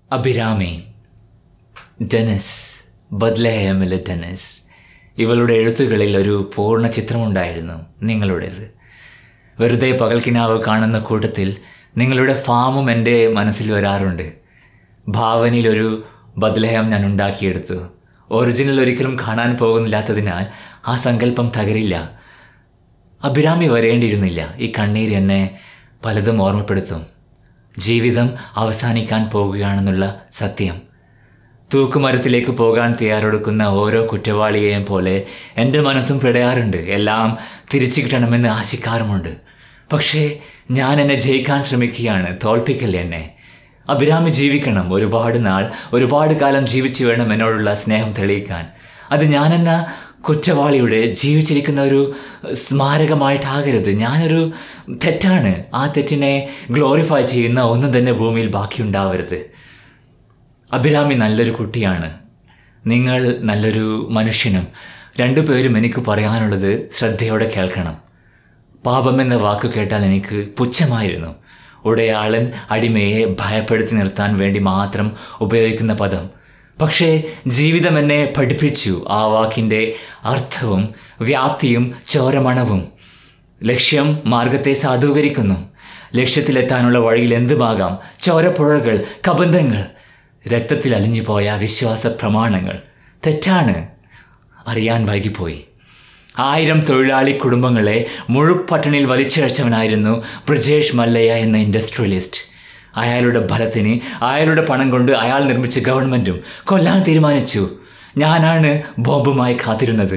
Abhirami Denis ബദ്ലഹേമിലെ Denis ഇവളുടെ എഴുത്തുകളിൽ ഒരു പൂർണ്ണ ചിത്രമുണ്ടായിരുന്നു നിങ്ങളുടേത് വെറുതെ പകൽക്കിനാവ് കാണുന്ന കൂട്ടത്തിൽ നിങ്ങളുടെ ഫാമും എൻ്റെ മനസ്സിൽ വരാറുണ്ട് ഭാവനയിലൊരു ബദ്ലഹം ഞാൻ ഉണ്ടാക്കിയെടുത്തു ഒറിജിനൽ ഒരിക്കലും കാണാൻ പോകുന്നില്ലാത്തതിനാൽ ആ സങ്കല്പം തകരില്ല അഭിരാമി വരേണ്ടിയിരുന്നില്ല ഈ കണ്ണീർ എന്നെ പലതും ഓർമ്മപ്പെടുത്തും ജീവിതം അവസാനിക്കാൻ പോകുകയാണെന്നുള്ള സത്യം തൂക്കുമരത്തിലേക്ക് പോകാൻ തയ്യാറെടുക്കുന്ന ഓരോ കുറ്റവാളിയെയും പോലെ എൻ്റെ മനസ്സും പിടയാറുണ്ട് എല്ലാം തിരിച്ചു കിട്ടണമെന്ന് ആശിക്കാറുമുണ്ട് പക്ഷേ ഞാൻ എന്നെ ജയിക്കാൻ ശ്രമിക്കുകയാണ് തോൽപ്പിക്കല്ലേ എന്നെ അഭിരാമി ജീവിക്കണം ഒരുപാട് നാൾ ഒരുപാട് കാലം ജീവിച്ചു വേണം എന്നോടുള്ള സ്നേഹം തെളിയിക്കാൻ അത് ഞാനെന്ന കുറ്റവാളിയുടെ ജീവിച്ചിരിക്കുന്ന ഒരു സ്മാരകമായിട്ടാകരുത് ഞാനൊരു തെറ്റാണ് ആ തെറ്റിനെ ഗ്ലോറിഫൈ ചെയ്യുന്ന ഒന്നും തന്നെ ഭൂമിയിൽ ബാക്കിയുണ്ടാവരുത് അഭിരാമി നല്ലൊരു കുട്ടിയാണ് നിങ്ങൾ നല്ലൊരു മനുഷ്യനും രണ്ടുപേരും എനിക്ക് പറയാനുള്ളത് ശ്രദ്ധയോടെ കേൾക്കണം പാപം എന്ന വാക്ക് കേട്ടാൽ എനിക്ക് പുച്ഛമായിരുന്നു ഉടയാളൻ അടിമയെ ഭയപ്പെടുത്തി നിർത്താൻ വേണ്ടി മാത്രം ഉപയോഗിക്കുന്ന പദം പക്ഷേ ജീവിതം എന്നെ പഠിപ്പിച്ചു ആ വാക്കിൻ്റെ അർത്ഥവും വ്യാപ്തിയും ചോരമണവും ലക്ഷ്യം മാർഗത്തെ സാധൂകരിക്കുന്നു ലക്ഷ്യത്തിലെത്താനുള്ള വഴിയിൽ എന്തുമാകാം ചോരപ്പുഴകൾ കബന്ധങ്ങൾ രക്തത്തിൽ അലിഞ്ഞുപോയ വിശ്വാസ പ്രമാണങ്ങൾ തെറ്റാണ് അറിയാൻ വൈകിപ്പോയി ആയിരം തൊഴിലാളി കുടുംബങ്ങളെ മുഴുപ്പട്ടണിൽ വലിച്ചഴച്ചവനായിരുന്നു ബ്രിജേഷ് മല്ലയ്യ എന്ന ഇൻഡസ്ട്രിയലിസ്റ്റ് അയാളുടെ ഫലത്തിന് അയാളുടെ പണം കൊണ്ട് അയാൾ നിർമ്മിച്ച ഗവൺമെൻറ്റും കൊല്ലാൻ തീരുമാനിച്ചു ഞാനാണ് ബോംബുമായി കാത്തിരുന്നത്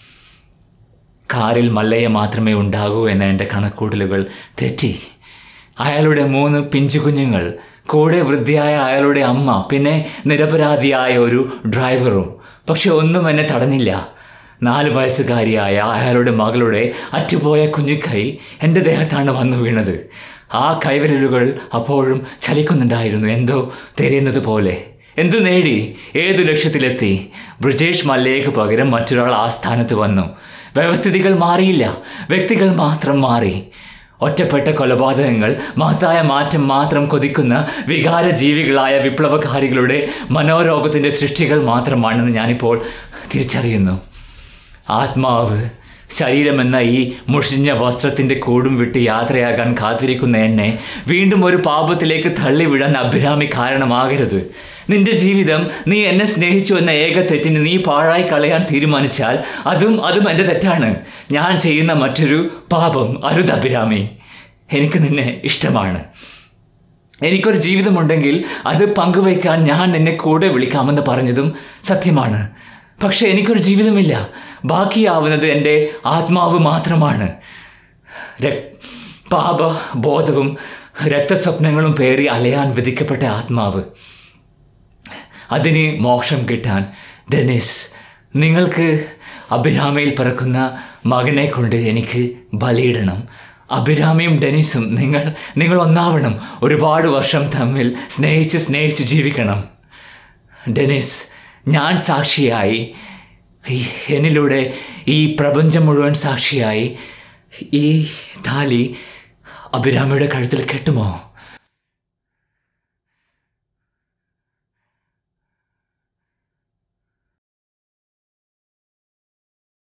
കാറിൽ മല്ലയ്യ മാത്രമേ ഉണ്ടാകൂ എന്ന എൻ്റെ കണക്കൂട്ടലുകൾ തെറ്റി അയാളുടെ മൂന്ന് പിഞ്ചു കുഞ്ഞുങ്ങൾ കൂടെ വൃദ്ധിയായ അയാളുടെ അമ്മ പിന്നെ നിരപരാധിയായ ഒരു ഡ്രൈവറും പക്ഷെ ഒന്നും എന്നെ തടഞ്ഞില്ല നാല് വയസ്സുകാരിയായ അയാളുടെ മകളുടെ അറ്റുപോയ കുഞ്ഞുകൈ എൻ്റെ ദേഹത്താണ് വന്നു വീണത് ആ കൈവിരലുകൾ അപ്പോഴും ചലിക്കുന്നുണ്ടായിരുന്നു എന്തോ തിരയുന്നത് പോലെ എന്തു നേടി ഏതു ലക്ഷ്യത്തിലെത്തി ബ്രിജേഷ് മല്ലയ്ക്ക് പകരം മറ്റൊരാൾ ആ സ്ഥാനത്ത് വന്നു വ്യവസ്ഥിതികൾ മാറിയില്ല വ്യക്തികൾ മാത്രം മാറി ഒറ്റപ്പെട്ട കൊലപാതകങ്ങൾ മഹത്തായ മാറ്റം മാത്രം കൊതിക്കുന്ന വികാര ജീവികളായ വിപ്ലവകാരികളുടെ മനോരോഗത്തിൻ്റെ സൃഷ്ടികൾ മാത്രമാണെന്ന് ഞാനിപ്പോൾ തിരിച്ചറിയുന്നു ആത്മാവ് ശരീരമെന്ന ഈ മുഷിഞ്ഞ വസ്ത്രത്തിൻ്റെ കൂടും വിട്ട് യാത്രയാകാൻ കാത്തിരിക്കുന്ന എന്നെ വീണ്ടും ഒരു പാപത്തിലേക്ക് തള്ളിവിടാൻ അഭിരാമി കാരണമാകരുത് നിന്റെ ജീവിതം നീ എന്നെ സ്നേഹിച്ചു എന്ന ഏക തെറ്റിന് നീ പാഴായി കളയാൻ തീരുമാനിച്ചാൽ അതും അതും എൻ്റെ തെറ്റാണ് ഞാൻ ചെയ്യുന്ന മറ്റൊരു പാപം അരുത് അഭിരാമി എനിക്ക് നിന്നെ ഇഷ്ടമാണ് എനിക്കൊരു ജീവിതമുണ്ടെങ്കിൽ അത് പങ്കുവയ്ക്കാൻ ഞാൻ നിന്നെ കൂടെ വിളിക്കാമെന്ന് പറഞ്ഞതും സത്യമാണ് പക്ഷെ എനിക്കൊരു ജീവിതമില്ല ബാക്കിയാവുന്നത് എൻ്റെ ആത്മാവ് മാത്രമാണ് പാപ ബോധവും രക്തസ്വപ്നങ്ങളും പേറി അലയാൻ വിധിക്കപ്പെട്ട ആത്മാവ് അതിന് മോക്ഷം കിട്ടാൻ ഡെനിസ് നിങ്ങൾക്ക് അഭിരാമയിൽ പിറക്കുന്ന മകനെ കൊണ്ട് എനിക്ക് ബലിയിടണം അഭിരാമിയും ഡെനിസും നിങ്ങൾ നിങ്ങൾ ഒന്നാവണം ഒരുപാട് വർഷം തമ്മിൽ സ്നേഹിച്ച് സ്നേഹിച്ച് ജീവിക്കണം ഡെനിസ് ഞാൻ സാക്ഷിയായി എന്നിലൂടെ ഈ പ്രപഞ്ചം മുഴുവൻ സാക്ഷിയായി ഈ താലി അഭിരാമിയുടെ കഴുത്തിൽ കെട്ടുമോ